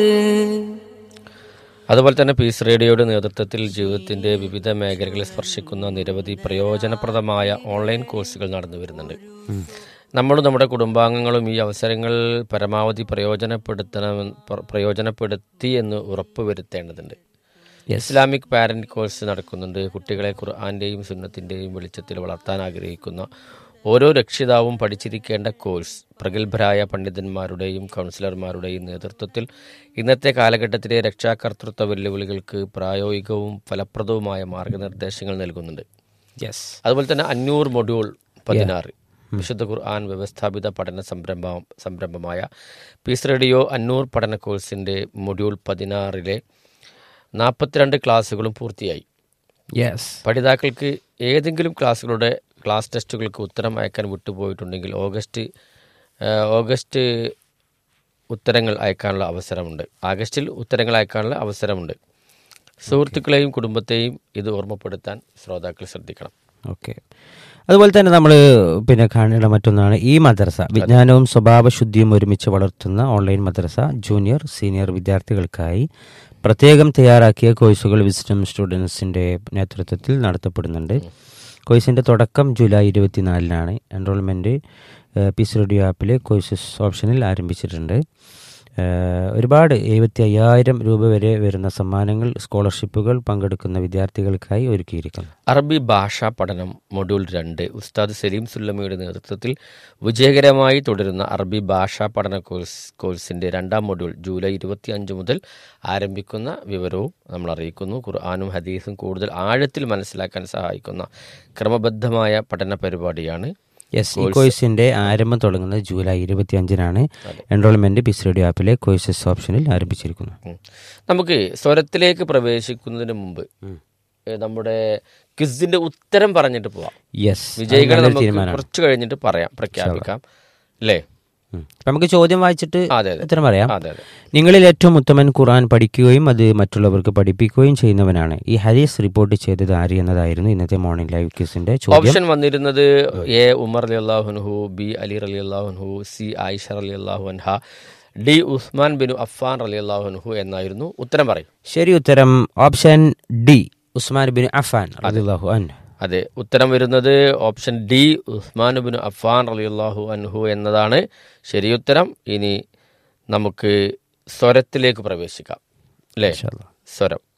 അതുപോലെ തന്നെ പീസ് റേഡിയോയുടെ നേതൃത്വത്തിൽ ജീവിതത്തിന്റെ വിവിധ മേഖലകളെ സ്പർശിക്കുന്ന നിരവധി പ്രയോജനപ്രദമായ ഓൺലൈൻ കോഴ്സുകൾ നടന്നു വരുന്നുണ്ട് നമ്മളും നമ്മുടെ കുടുംബാംഗങ്ങളും ഈ അവസരങ്ങൾ പരമാവധി പ്രയോജനപ്പെടുത്തണം പ്ര- പ്രയോജനപ്പെടുത്തി എന്ന് ഉറപ്പുവരുത്തേണ്ടതുണ്ട് ഇസ്ലാമിക് പാരന്റ് കോഴ്സ് നടക്കുന്നുണ്ട് കുട്ടികളെ ഖുർആന്റെയും സുന്നത്തിന്റെയും വെളിച്ചത്തിൽ വളർത്താൻ ആഗ്രഹിക്കുന്ന ഓരോ രക്ഷിതാവും പഠിച്ചിരിക്കേണ്ട കോഴ്സ് പ്രഗത്ഭരായ പണ്ഡിതന്മാരുടെയും കൗൺസിലർമാരുടെയും നേതൃത്വത്തിൽ ഇന്നത്തെ കാലഘട്ടത്തിലെ രക്ഷാകർതൃത്വ വെല്ലുവിളികൾക്ക് പ്രായോഗികവും ഫലപ്രദവുമായ മാർഗനിർദ്ദേശങ്ങൾ നൽകുന്നുണ്ട് യെസ് അതുപോലെ തന്നെ അഞ്ഞൂറ് മൊഡ്യൂൾ പതിനാറ് വിശുദ്ധ ഖുർആൻ വ്യവസ്ഥാപിത പഠന സംരംഭം സംരംഭമായ പീസ് റേഡിയോ അന്നൂർ പഠന കോഴ്സിന്റെ മൊഡ്യൂൾ പതിനാറിലെ നാൽപ്പത്തിരണ്ട് ക്ലാസ്സുകളും പൂർത്തിയായി യെസ് പഠിതാക്കൾക്ക് ഏതെങ്കിലും ക്ലാസ്സുകളുടെ ക്ലാസ് ടെസ്റ്റുകൾക്ക് ഉത്തരം അയക്കാൻ വിട്ടുപോയിട്ടുണ്ടെങ്കിൽ ഓഗസ്റ്റ് ആ, ഓഗസ്റ്റ് ഉത്തരങ്ങൾ അയക്കാനുള്ള അവസരമുണ്ട് ആഗസ്റ്റിൽ ഉത്തരങ്ങൾ അയക്കാനുള്ള അവസരമുണ്ട് സുഹൃത്തുക്കളെയും കുടുംബത്തെയും ഇത് ഓർമ്മപ്പെടുത്താൻ ശ്രോതാക്കൾ ശ്രദ്ധിക്കണം ഓക്കെ അതുപോലെ തന്നെ നമ്മൾ പിന്നെ കാണേണ്ട മറ്റൊന്നാണ് ഈ മദ്രസ വിജ്ഞാനവും സ്വഭാവശുദ്ധിയും ഒരുമിച്ച് വളർത്തുന്ന ഓൺലൈൻ മദ്രസ ജൂനിയർ സീനിയർ വിദ്യാർത്ഥികൾക്കായി പ്രത്യേകം തയ്യാറാക്കിയ കോഴ്സുകൾ വിസ്ഡം സ്റ്റുഡൻസിൻ്റെ നേതൃത്വത്തിൽ നടത്തപ്പെടുന്നുണ്ട് കോഴ്സിൻ്റെ തുടക്കം ജൂലൈ ഇരുപത്തിനാലിനാണ് എൻറോൾമെൻറ്റ് പീസ് റേഡിയോ ആപ്പിലെ കോഴ്സസ് ഓപ്ഷനിൽ ആരംഭിച്ചിട്ടുണ്ട് ഏഹ് ഒരുപാട് എഴുപത്തി അയ്യായിരം രൂപ വരെ വരുന്ന സമ്മാനങ്ങൾ സ്കോളർഷിപ്പുകൾ പങ്കെടുക്കുന്ന വിദ്യാർത്ഥികൾക്കായി ഒരുക്കിയിരിക്കുന്നു അറബി ഭാഷാ പഠനം മൊഡ്യൂൾ രണ്ട് ഉസ്താദ് സലീം സുല്ലമയുടെ നേതൃത്വത്തിൽ വിജയകരമായി തുടരുന്ന അറബി ഭാഷാ പഠന കോഴ്സ് കോഴ്സിന്റെ രണ്ടാം മൊഡ്യൂൾ ജൂലൈ ഇരുപത്തി അഞ്ച് മുതൽ ആരംഭിക്കുന്ന വിവരവും നമ്മൾ അറിയിക്കുന്നു ഖുർആാനും ഹദീസും കൂടുതൽ ആഴത്തിൽ മനസ്സിലാക്കാൻ സഹായിക്കുന്ന ക്രമബദ്ധമായ പഠന പരിപാടിയാണ് യെസ് ഈ കോഴ്സിന്റെ ആരംഭം തുടങ്ങുന്നത് ജൂലൈ ഇരുപത്തി അഞ്ചിനാണ് എൻറോൾമെന്റ് പിസ് റേഡിയോ ആപ്പിലെ കോഴ്സസ് ഓപ്ഷനിൽ ആരംഭിച്ചിരിക്കുന്നു ഉം. നമുക്ക് സ്വരത്തിലേക്ക് പ്രവേശിക്കുന്നതിന് മുമ്പ് ഏ, നമ്മുടെ ക്വിസിന്റെ ഉത്തരം പറഞ്ഞിട്ട് പോവാം യെസ് വിജയികളെ നമുക്ക് കുറച്ച് കഴിഞ്ഞിട്ട് പറയാം പ്രഖ്യാപിക്കാം അല്ലേ നമുക്ക് ചോദ്യം വായിച്ചിട്ട് അതെ അതെ ഉത്തരം പറയാം അതെ അതെ നിങ്ങളിൽ ഏറ്റവും ഉത്തമൻ ഖുർആൻ പഠിക്കുകയും അത് മറ്റുള്ളവർക്ക് പഠിപ്പിക്കുകയും ചെയ്യുന്നവനാണ് ഈ ഹരീസ് റിപ്പോർട്ട് ചെയ്തത് ആര് എന്നതായിരുന്നു ഇന്നത്തെ മോർണിംഗ് ലൈവ് ക്യൂസിന്റെ ചോദ്യം ഓപ്ഷൻ വന്നിരുന്നത് എ ഉമർ അലി അള്ളാഹുൻഹു ബി അലി അലി അള്ളാഹുൻഹു സി ആയിഷ അലി അള്ളാഹു അൻഹ ഡി ഉസ്മാൻ ബിനു അഫാൻ അലി അള്ളാഹുൻഹു എന്നായിരുന്നു ഉത്തരം പറയും ശരി ഉത്തരം ഓപ്ഷൻ ഡി ഉസ്മാൻ ബിൻ അഫാൻ റളിയല്ലാഹു അൻഹു അതെ ഉത്തരം വരുന്നത് ഓപ്ഷൻ ഡി ഉസ്മാൻ ബിനു അഫാൻ അലി അള്ളാഹു അൻഹു എന്നതാണ് ശരിയുത്തരം ഇനി നമുക്ക് സ്വരത്തിലേക്ക് പ്രവേശിക്കാം അല്ലേ സ്വരം